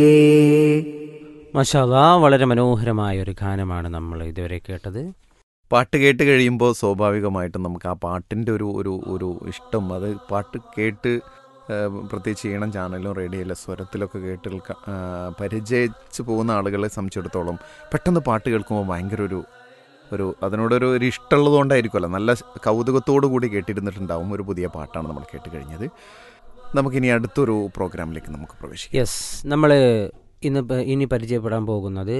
മഷാലാ വളരെ മനോഹരമായ ഒരു ഗാനമാണ് നമ്മൾ ഇതുവരെ കേട്ടത് പാട്ട് കേട്ട് കഴിയുമ്പോൾ സ്വാഭാവികമായിട്ടും നമുക്ക് ആ പാട്ടിൻ്റെ ഒരു ഒരു ഒരു ഇഷ്ടം അത് പാട്ട് കേട്ട് ആ, പ്രത്യേകിച്ച് ഈണം ചാനലും റേഡിയോയിലെ സ്വരത്തിലൊക്കെ കേട്ട് കേൾക്ക- ആ, പരിചയിച്ച് പോകുന്ന ആളുകളെ സംബന്ധിച്ചിടത്തോളം പെട്ടെന്ന് പാട്ട് കേൾക്കുമ്പോൾ ഭയങ്കര ഒരു ഒരു അതിനോടൊരു ഒരു ഇഷ്ടമുള്ളത് കൊണ്ടായിരിക്കുമല്ലോ നല്ല കൗതുകത്തോടു കൂടി കേട്ടിരുന്നിട്ടുണ്ടാവും ഒരു പുതിയ പാട്ടാണ് നമ്മൾ കേട്ട് കഴിഞ്ഞത് നമുക്കിനി അടുത്തൊരു പ്രോഗ്രാമിലേക്ക് നമുക്ക് പ്രവേശിക്കാം യെസ് നമ്മൾ ഇന്ന് പ- ഇനി പരിചയപ്പെടാൻ പോകുന്നത്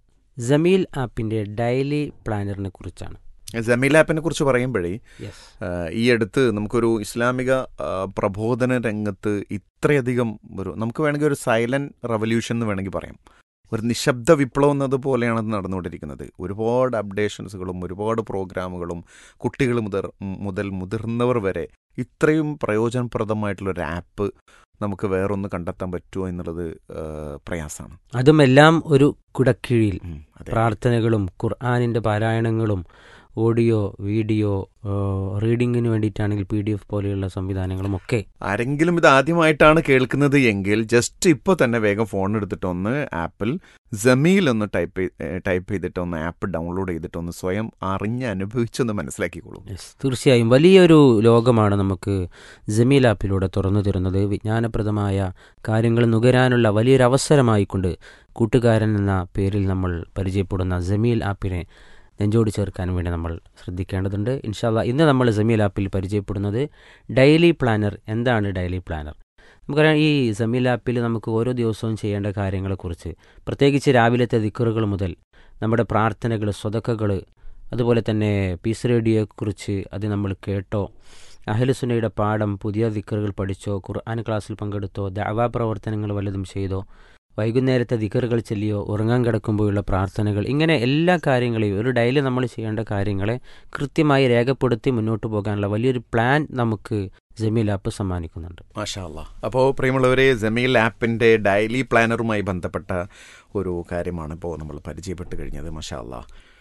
ജമീൽ ആപ്പിൻ്റെ ഡെയിലി പ്ലാനറിനെ കുറിച്ചാണ് ജമീൽ ആപ്പിനെ കുറിച്ച് പറയുമ്പോഴേ യെസ് ആഹ് ഈ അടുത്ത് നമുക്കൊരു ഇസ്ലാമിക ആഹ് പ്രബോധന രംഗത്ത് ഇത്രയധികം ഒരു നമുക്ക് വേണമെങ്കിൽ ഒരു സൈലന്റ് റവല്യൂഷൻ എന്ന് വേണമെങ്കിൽ പറയാം ഒരു നിശബ്ദ വിപ്ലവം എന്നതുപോലെയാണ് അത് നടന്നുകൊണ്ടിരിക്കുന്നത് ഒരുപാട് അപ്ഡേഷൻസുകളും ഒരുപാട് പ്രോഗ്രാമുകളും കുട്ടികൾ മുതൽ മുതൽ മുതിർന്നവർ വരെ ഇത്രയും പ്രയോജനപ്രദമായിട്ടുള്ള ഒരു ആപ്പ് നമുക്ക് വേറൊന്ന് കണ്ടെത്താൻ പറ്റുമോ എന്നുള്ളത് ആഹ് പ്രയാസമാണ് അതുമെല്ലാം ഒരു കുടക്കീഴിൽ ഉം, അതെ. പ്രാർത്ഥനകളും ഖുർആാനിൻ്റെ പാരായണങ്ങളും ഓഡിയോ വീഡിയോ റീഡിങ്ങിന് വേണ്ടിയിട്ടാണെങ്കിൽ പി ഡി എഫ് പോലെയുള്ള സംവിധാനങ്ങളും ഒക്കെ ആരെങ്കിലും ഇത് ആദ്യമായിട്ടാണ് കേൾക്കുന്നത് എങ്കിൽ ജസ്റ്റ് ഇപ്പോൾ തന്നെ വേഗം ഫോൺ എടുത്തിട്ടൊന്ന് ആപ്പിൽ ജമീൽ ഒന്ന് ടൈപ്പ് ടൈപ്പ് ചെയ്തിട്ട് ഒന്ന് ആപ്പ് ഡൗൺലോഡ് ചെയ്തിട്ട് ഒന്ന് സ്വയം അറിഞ്ഞ് അനുഭവിച്ചൊന്ന് മനസ്സിലാക്കിക്കോളൂ യെസ് തീർച്ചയായും വലിയൊരു ലോകമാണ് നമുക്ക് ജമീൽ ആപ്പിലൂടെ തുറന്നു തരുന്നത് വിജ്ഞാനപ്രദമായ കാര്യങ്ങൾ നുകരാനുള്ള വലിയൊരു അവസരമായിക്കൊണ്ട് കൂട്ടുകാരൻ എന്ന പേരിൽ നമ്മൾ പരിചയപ്പെടുന്ന ജമീൽ ആപ്പിനെ നെഞ്ചോട് ചേർക്കാൻ വേണ്ടി നമ്മൾ ശ്രദ്ധിക്കേണ്ടതുണ്ട് ഇൻഷാല്ല ഇന്ന് നമ്മൾ ജമീൽ ആപ്പിൽ പരിചയപ്പെടുന്നത് ഡെയിലി പ്ലാനർ എന്താണ് ഡെയിലി പ്ലാനർ നമുക്കറിയാം ഈ ജമീൽ ആപ്പിൽ നമുക്ക് ഓരോ ദിവസവും ചെയ്യേണ്ട കാര്യങ്ങളെക്കുറിച്ച് പ്രത്യേകിച്ച് രാവിലത്തെ ദിക്കറുകൾ മുതൽ നമ്മുടെ പ്രാർത്ഥനകൾ സ്വതക്കകൾ അതുപോലെ തന്നെ പീസ് റേഡിയോയെക്കുറിച്ച് അത് നമ്മൾ കേട്ടോ അഹലുസുനയുടെ പാഠം പുതിയ ദിക്കറുകൾ പഠിച്ചോ ഖുർആൻ ക്ലാസ്സിൽ പങ്കെടുത്തോ ദഅവാ പ്രവർത്തനങ്ങൾ വല്ലതും ചെയ്തോ വൈകുന്നേരത്തെ ദിക്കറുകൾ ചൊല്ലിയോ ഉറങ്ങാൻ കിടക്കുമ്പോഴുള്ള പ്രാർത്ഥനകൾ ഇങ്ങനെ എല്ലാ കാര്യങ്ങളെയും ഒരു ഡെയിലി നമ്മൾ ചെയ്യേണ്ട കാര്യങ്ങളെ കൃത്യമായി രേഖപ്പെടുത്തി മുന്നോട്ട് പോകാനുള്ള വലിയൊരു പ്ലാൻ നമുക്ക് ജമീൽ ആപ്പ് സമ്മാനിക്കുന്നുണ്ട് മാഷാല്ല അപ്പോൾ പ്രിയമുള്ളവരെ ജമീൽ ആപ്പിൻ്റെ ഡെയിലി പ്ലാനറുമായി ബന്ധപ്പെട്ട ഒരു കാര്യമാണ് ഇപ്പോൾ നമ്മൾ പരിചയപ്പെട്ട് കഴിഞ്ഞത് മാഷാല്ല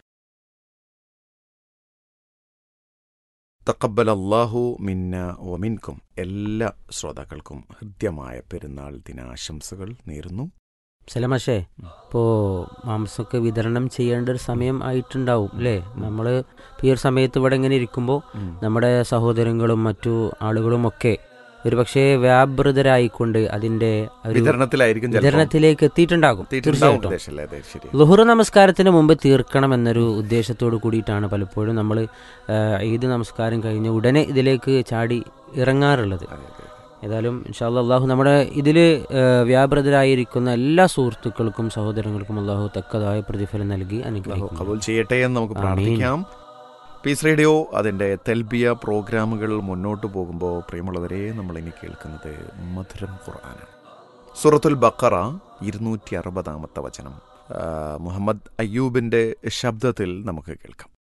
തക്കബൽ അള്ളാഹു മിന്ന ഒമിൻകും എല്ലാ ശ്രോതാക്കൾക്കും ഹൃദ്യമായ പെരുന്നാൾ ദിനാശംസകൾ നേരുന്നു സലമാഷേ ഇപ്പോൾ മാംസമൊക്കെ വിതരണം ചെയ്യേണ്ട ഒരു സമയം ആയിട്ടുണ്ടാവും അല്ലേ നമ്മൾ ഈ ഒരു സമയത്ത് ഇവിടെ ഇങ്ങനെ ഇരിക്കുമ്പോൾ നമ്മുടെ സഹോദരങ്ങളും മറ്റു ആളുകളും ഒക്കെ ഒരുപക്ഷെ വ്യാപൃതരായിക്കൊണ്ട് അതിന്റെ ഒരു വിതരണത്തിലായിരിക്കും ചിലപ്പോൾ വിതരണത്തിലേക്ക് എത്തിയിട്ടുണ്ടാകും എത്തിയിട്ടുണ്ടാവും തീർച്ചയായിട്ടും ഉദ്ദേശമല്ലേ? അതെ ശരി ലുഹുർ നമസ്കാരത്തിന് മുമ്പ് തീർക്കണം എന്നൊരു ഉദ്ദേശത്തോടു കൂടിയിട്ടാണ് പലപ്പോഴും നമ്മൾ ഈദ് നമസ്കാരം കഴിഞ്ഞ് ഉടനെ ഇതിലേക്ക് ചാടി ഇറങ്ങാറുള്ളത് അതെ, അതെ, അതെ. ഏതായാലും ഇൻഷാല്ല അള്ളാഹു നമ്മുടെ ഇതിൽ വ്യാപൃതരായിരിക്കുന്ന എല്ലാ സുഹൃത്തുക്കൾക്കും സഹോദരങ്ങൾക്കും അള്ളാഹു തക്കതായ പ്രതിഫലം നൽകി അള്ളാഹു അനുഗ്രഹിക്കും കബൂൽ ചെയ്യട്ടെ എന്ന് നമുക്ക് ആമീൻ. പ്രാർത്ഥിക്കാം പീസ് റേഡിയോ അതിൻ്റെ തെൽബിയ പ്രോഗ്രാമുകൾ മുന്നോട്ട് പോകുമ്പോൾ പ്രിയമുള്ളവരെ നമ്മൾ ഇനി കേൾക്കുന്നത് മധുരം ഖുർആനാണ് സൂറത്തുൽ ബക്കറ ഇരുന്നൂറ്റി അറുപതാമത്തെ വചനം ആ, മുഹമ്മദ് അയ്യൂബിൻ്റെ ശബ്ദത്തിൽ നമുക്ക് കേൾക്കാം